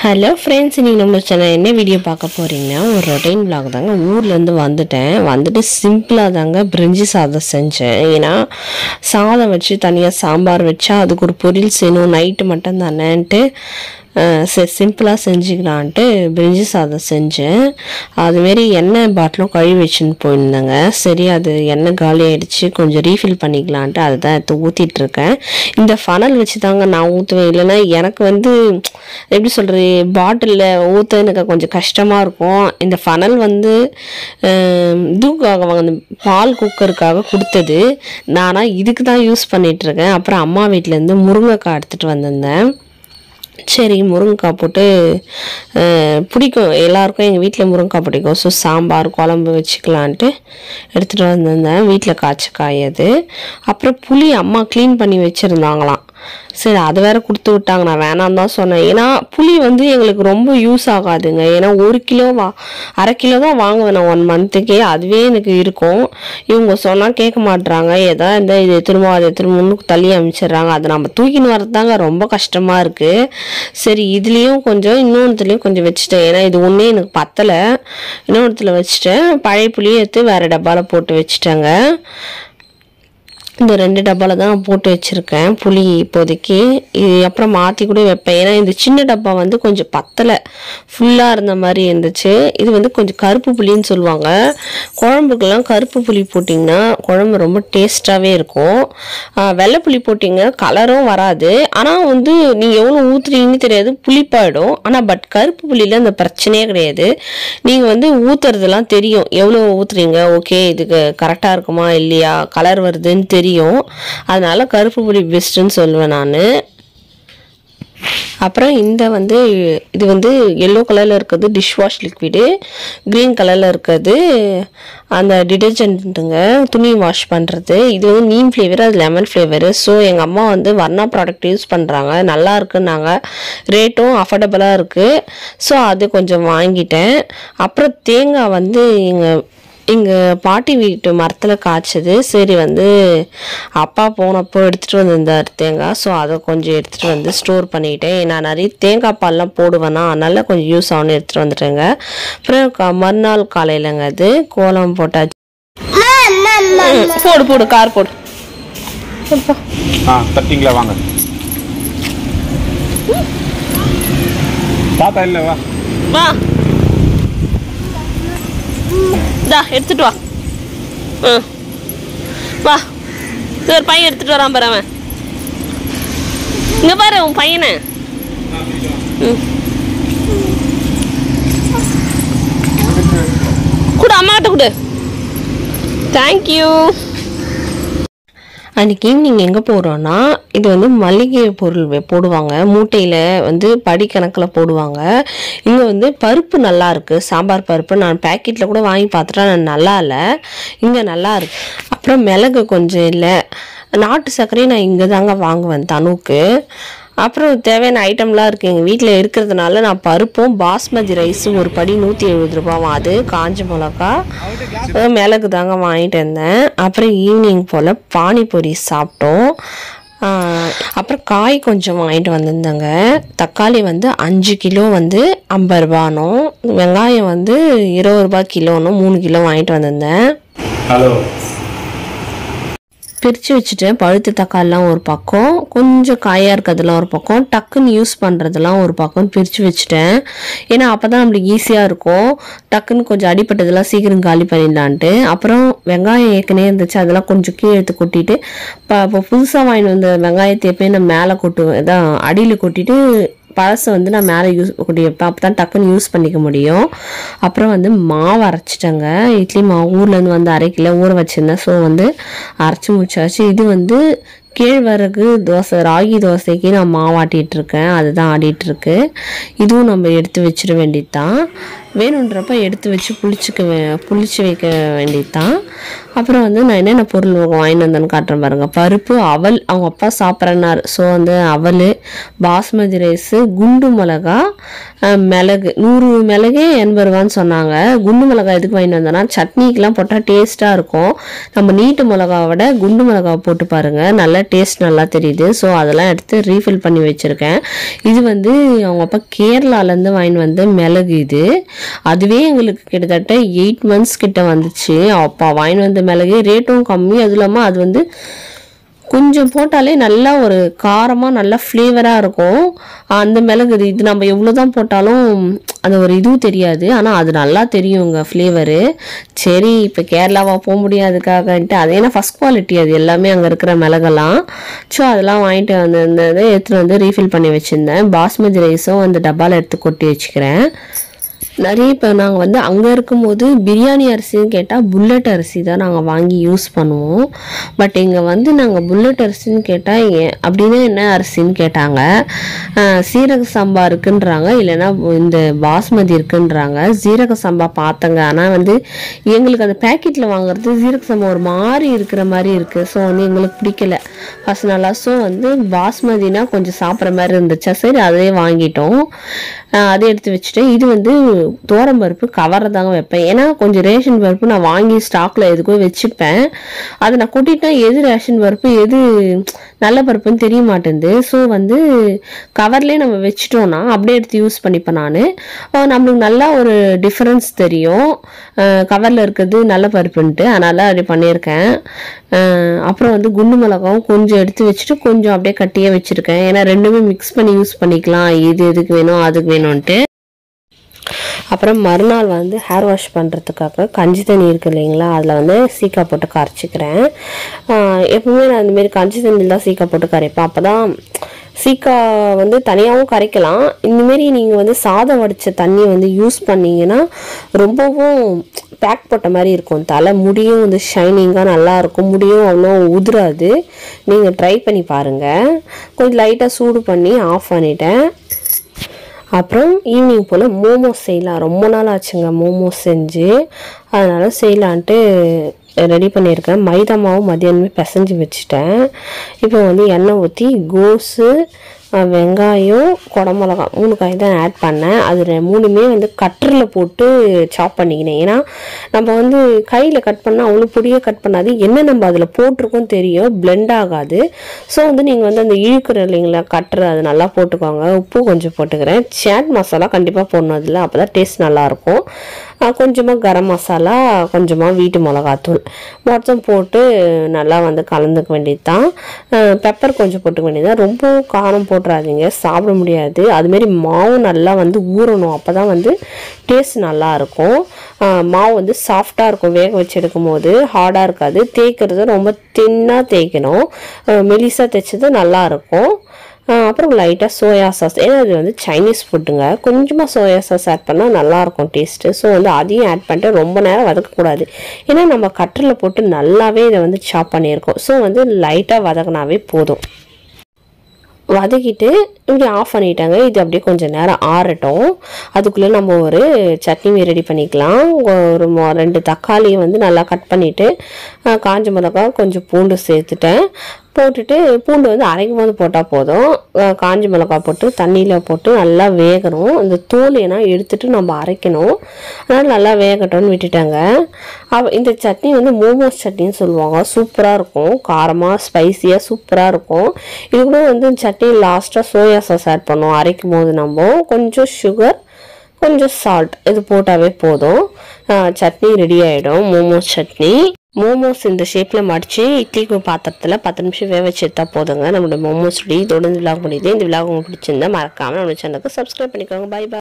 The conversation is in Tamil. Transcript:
ஹலோ ஃப்ரெண்ட்ஸ் இன்றைக்கி நம்ம சேனல் என்ன வீடியோ பார்க்க போகிறீங்கன்னா ஒரு ரொட்டைன் vlog தாங்க ஊர்லேருந்து வந்துட்டேன் வந்துட்டு சிம்பிளாக தாங்க பிரிஞ்சி சாதம் செஞ்சேன் ஏன்னா சாதம் வச்சு தனியாக சாம்பார் வச்சா அதுக்கு ஒரு பொரியல் செய்யணும் நைட்டு மட்டும் தானேன்ட்டு சரி சிம்பிளாக செஞ்சுக்கலான்ட்டு பிரிஞ்சி சாதம் செஞ்சேன் அதுமாரி எண்ணெய் பாட்டிலும் கழுவி வச்சுன்னு போயிருந்தேங்க சரி அது எண்ணெய் காலி ஆயிடுச்சு கொஞ்சம் ரீஃபில் பண்ணிக்கலான்ட்டு அதை தான் எடுத்து ஊற்றிட்டு இருக்கேன் இந்த ஃபனல் வச்சு தாங்க நான் ஊற்றுவேன் இல்லைன்னா எனக்கு வந்து எப்படி சொல்கிறது பாட்டிலில் ஊற்ற எனக்கு கொஞ்சம் கஷ்டமாக இருக்கும் இந்த ஃபனல் வந்து அஹ், இதுக்காக வாங்க பால் குக்கருக்காக கொடுத்தது நானாக இதுக்கு தான் யூஸ் பண்ணிகிட்ருக்கேன் அப்புறம் அம்மா வீட்டிலேருந்து முருங்கைக்காய் எடுத்துகிட்டு வந்திருந்தேன் சரி முருங்கைக்காய் போட்டு அஹ், பிடிக்கும் எல்லாருக்கும் எங்கள் வீட்டில் முருங்கைக்காய் பிடிக்கும் ஸோ சாம்பார் குழம்பு வச்சுக்கலான்ட்டு எடுத்துகிட்டு வந்திருந்தேன் வீட்டில் காய்ச்ச காய் அது அப்புறம் புளி அம்மா க்ளீன் பண்ணி வச்சுருந்தாங்களாம் சரி அதை வேற கொடுத்து விட்டாங்க நான் வேணாம் தான் சொன்னேன் ஏன்னா புளி வந்து எங்களுக்கு ரொம்ப யூஸ் ஆகாதுங்க ஏன்னா ஒரு கிலோ வா அரை கிலோ தான் வாங்குவேன் நான் ஒன் மந்த்துக்கே அதுவே எனக்கு இருக்கும் இவங்க சொன்னால் கேட்க மாட்றாங்க ஏதோ இந்த இது திரும்ப அதை திரும்ப முன்னுக்கு தள்ளி அமைச்சிடுறாங்க அதை நம்ம தூக்கின்னு வரது தாங்க ரொம்ப கஷ்டமாக இருக்குது சரி இதுலேயும் கொஞ்சம் இன்னொன்றுலேயும் கொஞ்சம் வச்சுட்டேன் ஏன்னா இது ஒன்றே எனக்கு பத்தலை இன்னொன்றுல வச்சுட்டேன் பழைய புளியை எடுத்து வேறு டப்பாவில் போட்டு வச்சுட்டேங்க இந்த ரெண்டு டப்பாவில் தான் நான் போட்டு வச்சுருக்கேன் புளி இப்போதைக்கு இது அப்புறம் மாற்றி கூட வைப்பேன் ஏன்னா இந்த சின்ன டப்பா வந்து கொஞ்சம் பத்தலை ஃபுல்லாக இருந்த மாதிரி இருந்துச்சு இது வந்து கொஞ்சம் கருப்பு புளின்னு சொல்லுவாங்க குழம்புக்கெல்லாம் கருப்பு புளி போட்டிங்கன்னா குழம்பு ரொம்ப டேஸ்ட்டாகவே இருக்கும் ஆஹ் வெள்ளை புளி போட்டிங்க கலரும் வராது ஆனால் வந்து நீங்கள் எவ்வளோ ஊற்றுறீங்கன்னு தெரியாது புளிப்பாயிடும் ஆனால் பட் கருப்பு புளியில் அந்த பிரச்சனையே கிடையாது நீங்கள் வந்து ஊற்றுறதுலாம் தெரியும் எவ்வளோ ஊற்றுறீங்க ஓகே இதுக்கு கரெக்டாக இருக்குமா இல்லையா கலர் வருதுன்னு தெரியும் அதனால கருப்பு புளி பெஸ்ட்டுன்னு சொல்லுவேன் நான் அப்புறம் இந்த வந்து இது வந்து எல்லோ கலரில் இருக்கிறது டிஷ் வாஷ் லிக்விடு க்ரீன் கலரில் இருக்கிறது அந்த டிடர்ஜென்ட்டுங்க துணி வாஷ் பண்ணுறது இது வந்து நீம் ஃப்ளேவர் அது லெமன் ஃப்ளேவரு ஸோ எங்கள் அம்மா வந்து வர்ணா ப்ராடக்ட் யூஸ் பண்ணுறாங்க நல்லா இருக்குன்னாங்க ரேட்டும் அஃபோர்டபுளாக இருக்குது ஸோ அது கொஞ்சம் வாங்கிட்டேன் அப்புறம் தேங்காய் வந்து எங்கள் எங்கள் பாட்டி வீட்டு மரத்தில் காய்ச்சது சரி வந்து அப்பா போனப்போ எடுத்துகிட்டு வந்திருந்தார் தேங்காய் ஸோ அதை கொஞ்சம் எடுத்துகிட்டு வந்து ஸ்டோர் பண்ணிக்கிட்டேன் நான் நிறைய தேங்காய் பால்லாம் போடுவேனா அதனால கொஞ்சம் யூஸ் ஆகும்னு எடுத்துகிட்டு வந்துட்டேங்க அப்புறம் க- மறுநாள் காலையிலங்க அது கோலம் போட்டாச்சு ம், போடு போடு கார் போடு ஆ தட்டிங்களா வாங்க தாத்தா இல்லை வா வா இந்தா எடுத்துட்டு வா ம் வா இது ஒரு பையன் எடுத்துட்டு வரான் பாரு அவன் இங்க பாரு உன் பையனை ம். கொடு அம்மாட்ட கொடு தேங்க்யூ அன்றைக்கி ஈவினிங் எங்கே போகிறோன்னா இது வந்து மளிகை பொருள் வெ- போடுவாங்க மூட்டையில் வந்து படி கணக்கில் போடுவாங்க இங்கே வந்து பருப்பு நல்லா இருக்குது சாம்பார் பருப்பு நான் பேக்கெட்டில் கூட வாங்கி பார்த்துட்டா நான் நல்லா இல்லை இங்கே நல்லா இருக்கு அப்புறம் மிளகு கொஞ்சம் இல்லை நாட்டு சர்க்கரையும் நான் இங்கே தாங்க வாங்குவேன் தனுக்கு அப்புறம் தேவையான ஐட்டம்லாம் இருக்குது எங்கள் வீட்டில் இருக்கிறதுனால நான் பருப்பும் பாஸ்மதி ரைஸும் ஒரு படி நூற்றி எழுபது ரூபாவும் அது காஞ்ச மிளகா அஹ் மிளகு தாங்க வாங்கிட்டு இருந்தேன் அப்புறம் ஈவினிங் போல் பானிபூரி சாப்பிட்டோம் ஆஹ் அப்புறம் காய் கொஞ்சம் வாங்கிட்டு வந்திருந்தேங்க தக்காளி வந்து அஞ்சு கிலோ வந்து ஐம்பது ரூபானும் வெங்காயம் வந்து இருபது ரூபாய் கிலோன்னு மூணு கிலோ வாங்கிட்டு வந்திருந்தேன் ஹலோ பிரித்து வச்சுட்டேன் பழுத்த தக்காளிலாம் ஒரு பக்கம் கொஞ்சம் காயாக இருக்கிறதுலாம் ஒரு பக்கம் டக்குன்னு யூஸ் பண்ணுறதுலாம் ஒரு பக்கம் பிரித்து வச்சுட்டேன் ஏன்னா அப்போ தான் நம்மளுக்கு ஈஸியாக இருக்கும் டக்குன்னு கொஞ்சம் அடிப்பட்டதெல்லாம் சீக்கிரம் காலி பண்ணிடலான்ட்டு அப்புறம் வெங்காயம் ஏற்கனவே இருந்துச்சு அதெல்லாம் கொஞ்சம் கீழே எடுத்து கொட்டிட்டு இப்போ இப்போ புதுசாக வாங்கிட்டு வந்த வெங்காயத்தை எப்பயும் நான் மேலே கொட்டுவேன் இதான் அடியில் கொட்டிட்டு பழசை வந்து நான் மேலே யூஸ் கொட்டி வைப்பேன் அப்போ தான் டக்குன்னு யூஸ் பண்ணிக்க முடியும் அப்புறம் வந்து மாவு அரைச்சிட்டேங்க இட்லி மாவு ஊர்லேருந்து வந்து அரை கிலோ ஊற வச்சுருந்தேன் ஸோ வந்து அரைச்சி முடிச்சாச்சு இது வந்து கேழ்வரகு தோசை ராகி தோசைக்கு நான் மாவாட்டிகிட்டு இருக்கேன் அதுதான் ஆடிட்டு இருக்கு இதுவும் நம்ம எடுத்து வச்சிட வேண்டியது தான் வேணுன்றப்ப எடுத்து வச்சு புளிச்சுக்க வே- புளிச்சு வைக்க வேண்டியது தான் அப்புறம் வந்து நான் என்னென்ன பொருள் வாங்கிட்டு வந்தேன்னு காட்டுறேன் பாருங்க பருப்பு அவல் அவங்க அப்பா சாப்பிட்றேன்னாரு ஸோ வந்து அவல் பாஸ்மதி ரைஸு குண்டு மிளகா அஹ், மிளகு நூறு மிளகே எண்பது ரூபான்னு சொன்னாங்க குண்டு மிளகா எதுக்கு வாங்கிட்டு வந்தேன்னா சட்னிக்கெலாம் போட்டால் டேஸ்ட்டாக இருக்கும் நம்ம நீட்டு மிளகாவை விட குண்டு மிளகாவை போட்டு பாருங்க நல்லா டேஸ்ட் நல்லா தெரியுது ஸோ அதெல்லாம் எடுத்து ரீஃபில் பண்ணி வச்சுருக்கேன் இது வந்து அவங்க அப்பா கேரளாலேருந்து வாங்கிட்டு வந்த மிளகு இது அதுவே எங்களுக்கு கிட்டத்தட்ட எயிட் மந்த்ஸ் கிட்ட வந்துச்சு அப்பா வாங்கிட்டு வந்த மிளகு ரேட்டும் கம்மி அதுவும் இல்லாமல் அது வந்து கொஞ்சம் போட்டாலே நல்லா ஒரு காரமாக நல்லா ஃப்ளேவராக இருக்கும் அந்த மிளகு இது- இது நம்ம எவ்வளோ தான் போட்டாலும் அந்த ஒரு இதுவும் தெரியாது ஆனால் அது நல்லா தெரியுங்க ஃப்ளேவரு சரி இப்போ கேரளாவா போக முடியாதுக்காகன்ட்டு அது ஏன்னா ஃபஸ்ட் குவாலிட்டி அது எல்லாமே அங்கே இருக்கிற மிளகெல்லாம் ஸோ அதெல்லாம் வாங்கிட்டு வந்திருந்ததை எடுத்துகிட்டு வந்து ரீஃபில் பண்ணி வச்சுருந்தேன் பாஸ்மதி ரைஸும் அந்த டப்பாவில் எடுத்து கொட்டி வச்சுக்கிறேன் நிறைய இப்போ நாங்கள் வந்து அங்கே இருக்கும்போது பிரியாணி அரிசின்னு கேட்டால் புல்லட் அரிசி தான் நாங்கள் வாங்கி யூஸ் பண்ணுவோம் பட் இங்கே வந்து நாங்கள் புல்லட் அரிசின்னு கேட்டால் ஏன் அப்படின்னா என்ன அரிசின்னு கேட்டாங்க ஆஹ் சீரக சம்பா இருக்குன்றாங்க இல்லைன்னா இந்த பாஸ்மதி இருக்குன்றாங்க சீரக சம்பா பார்த்தங்க ஆனால் வந்து எங்களுக்கு அந்த பேக்கெட்டில் வாங்குறது சீரக சம்பா ஒரு மாதிரி இருக்கிற மாதிரி இருக்குது ஸோ வந்து எங்களுக்கு பிடிக்கல ஃபஸ்ட் நாளாக ஸோ வந்து பாஸ்மதினா கொஞ்சம் சாப்பிட்ற மாதிரி இருந்துச்சா சரி அதே வாங்கிட்டோம் ஆஹ் அதை எடுத்து வச்சுட்டு இது வந்து தோரம் பருப்பு கவரில் தாங்க வைப்பேன் ஏன்னா கொஞ்சம் ரேஷன் பருப்பு நான் வாங்கி ஸ்டாக்ல எதுக்கோ வச்சுப்பேன் அதை நான் கொட்டிட்டா எது ரேஷன் பருப்பு எது நல்ல பருப்புன்னு தெரிய மாட்டேங்குது ஸோ வந்து கவர்லேயே நம்ம வச்சிட்டோம்னா அப்படியே எடுத்து யூஸ் பண்ணிப்பேன் நான் நம்மளுக்கு நல்லா ஒரு டிஃப்ரென்ஸ் தெரியும் கவரில் இருக்கிறது நல்ல பருப்புன்ட்டு அதனால் அப்படி பண்ணியிருக்கேன் அஹ் அப்புறம் வந்து குண்டு மிளகாவும் கொஞ்சம் எடுத்து வச்சுட்டு கொஞ்சம் அப்படியே கட்டியே வச்சுருக்கேன் ஏன்னா ரெண்டுமே மிக்ஸ் பண்ணி யூஸ் பண்ணிக்கலாம் இது எதுக்கு வேணும் அதுக்கு வேணும்ன்ட்டு அப்புறம் மறுநாள் வந்து ஹேர் வாஷ் பண்ணுறதுக்காக கஞ்சி தண்ணி இருக்கு இல்லைங்களா அதில் வந்து சீக்கா போட்டு கரைச்சிக்கிறேன் ஆஹ் எப்பவுமே நான் இந்த மாதிரி கஞ்சி தண்ணியில் தான் சீக்கா போட்டு கரைப்பேன் அப்போ தான் சீக்கா வந்து தனியாகவும் கரைக்கலாம் இந்தமாரி நீங்கள் வந்து சாதம் வடித்த தண்ணியை வந்து யூஸ் பண்ணீங்கன்னா ரொம்பவும் பேக் போட்ட மாதிரி இருக்கும் தலை முடியும் வந்து ஷைனிங்காக நல்லா இருக்கும் முடியும் அவ்வளோ உதிராது நீங்கள் ட்ரை பண்ணி பாருங்கள் கொஞ்சம் லைட்டாக சூடு பண்ணி ஆஃப் பண்ணிட்டேன் அப்புறம் ஈவினிங் போல் மோமோஸ் செய்யலாம் ரொம்ப நாள் ஆச்சுங்க மோமோஸ் செஞ்சு அதனால் செய்யலான்ட்டு ரெடி பண்ணியிருக்கேன் மைதா மாவு மதியானமே பிசைஞ்சு வச்சுட்டேன் இப்போ வந்து எண்ணெய் ஊற்றி கோஸு அஹ், வெங்காயம் குடமிளகா மூணு காய் தான் ஆட் பண்ணேன் அது ரெ- மூணுமே வந்து கட்டரில் போட்டு சாப் பண்ணிக்கினேன் ஏன்னா நம்ம வந்து கையில் கட் பண்ணால் அவ்வளோ பொடியாக கட் பண்ணாது என்ன நம்ம அதில் போட்டிருக்கோம் தெரியும் பிளெண்ட் ஆகாது ஸோ வந்து நீங்கள் வந்து அந்த இழுக்கிற இல்லைங்களா கட்டுற அது நல்லா போட்டுக்கோங்க உப்பு கொஞ்சம் போட்டுக்கிறேன் சாட் மசாலா கண்டிப்பாக போடணும் அதில் அப்போ தான் டேஸ்ட் நல்லாயிருக்கும் கொஞ்சமாக கரம் மசாலா கொஞ்சமாக வீட்டு மிளகாத்தூள் மொத்தம் போட்டு நல்லா வந்து கலந்துக்க வேண்டியது தான் பெப்பர் கொஞ்சம் போட்டுக்க வேண்டியது தான் ரொம்ப காரம் போட்டுறாதீங்க சாப்பிட முடியாது அதுமாரி மாவு நல்லா வந்து ஊறணும் அப்போ தான் வந்து டேஸ்ட் நல்லா இருக்கும் அஹ் மாவு வந்து சாஃப்டாக இருக்கும் வேக வச்சு எடுக்கும் போது ஹார்டாக இருக்காது தேய்க்கிறது ரொம்ப தின்னாக தேய்க்கணும் மெலிசாக தைச்சது நல்லா இருக்கும் ஆஹ் அப்புறம் லைட்டாக சோயா சாஸ் ஏன்னா அது வந்து சைனீஸ் ஃபுட்டுங்க கொஞ்சமாக சோயா சாஸ் ஆட் பண்ணால் நல்லாயிருக்கும் டேஸ்ட்டு ஸோ வந்து அதையும் ஆட் பண்ணிட்டு ரொம்ப நேரம் வதக்கக்கூடாது ஏன்னா நம்ம கட்டரில் போட்டு நல்லாவே இதை வந்து சாப் பண்ணியிருக்கோம் ஸோ வந்து லைட்டாக வதக்கினாவே போதும் வதக்கிட்டு இப்படி ஆஃப் பண்ணிட்டாங்க இது அப்படியே கொஞ்சம் நேரம் ஆறட்டும் அதுக்குள்ளே நம்ம ஒரு சட்னி ரெடி பண்ணிக்கலாம் ஒரு மொ- ரெண்டு தக்காளியை வந்து நல்லா கட் பண்ணிவிட்டு காஞ்ச மிளகா கொஞ்சம் பூண்டு சேர்த்துட்டேன் போட்டுட்டு பூண்டு வந்து அரைக்கும் போது போட்டால் போதும் அஹ் காஞ்ச மிளகா போட்டு தண்ணியில் போட்டு நல்லா வேகணும் இந்த தோல் ஏன்னா எடுத்துட்டு நம்ம அரைக்கணும் அதனால் நல்லா வேகட்டும்னு விட்டுட்டாங்க அவ- இந்த சட்னி வந்து மோமோஸ் சட்னின்னு சொல்லுவாங்க சூப்பராக இருக்கும் காரமாக ஸ்பைசியாக சூப்பராக இருக்கும் இது கூட வந்து சட்னி லாஸ்ட்டாக சோயா சாஸ் ஆட் பண்ணுவோம் அரைக்கும் போது நம்ம கொஞ்சம் சுகர் கொஞ்சம் சால்ட் இது போட்டாவே போதும் அஹ் சட்னி ரெடி ஆகிடும் மோமோஸ் சட்னி மோமோஸ் இந்த ஷேப்பில் மடித்து இட்லிக்கு பாத்திரத்தில் பத்து நிமிஷம் வேக வச்சு எடுத்தா போதுங்க நம்மளோட மோமோஸ் ரெடி தொடர்ந்து விலாக் முடியுது இந்த விலாக் உங்களுக்கு பிடிச்சிருந்தா மறக்காமல் நம்ம சேனலுக்கு சப்ஸ்கிரைப் பண்ணிக்கோங்க பை பை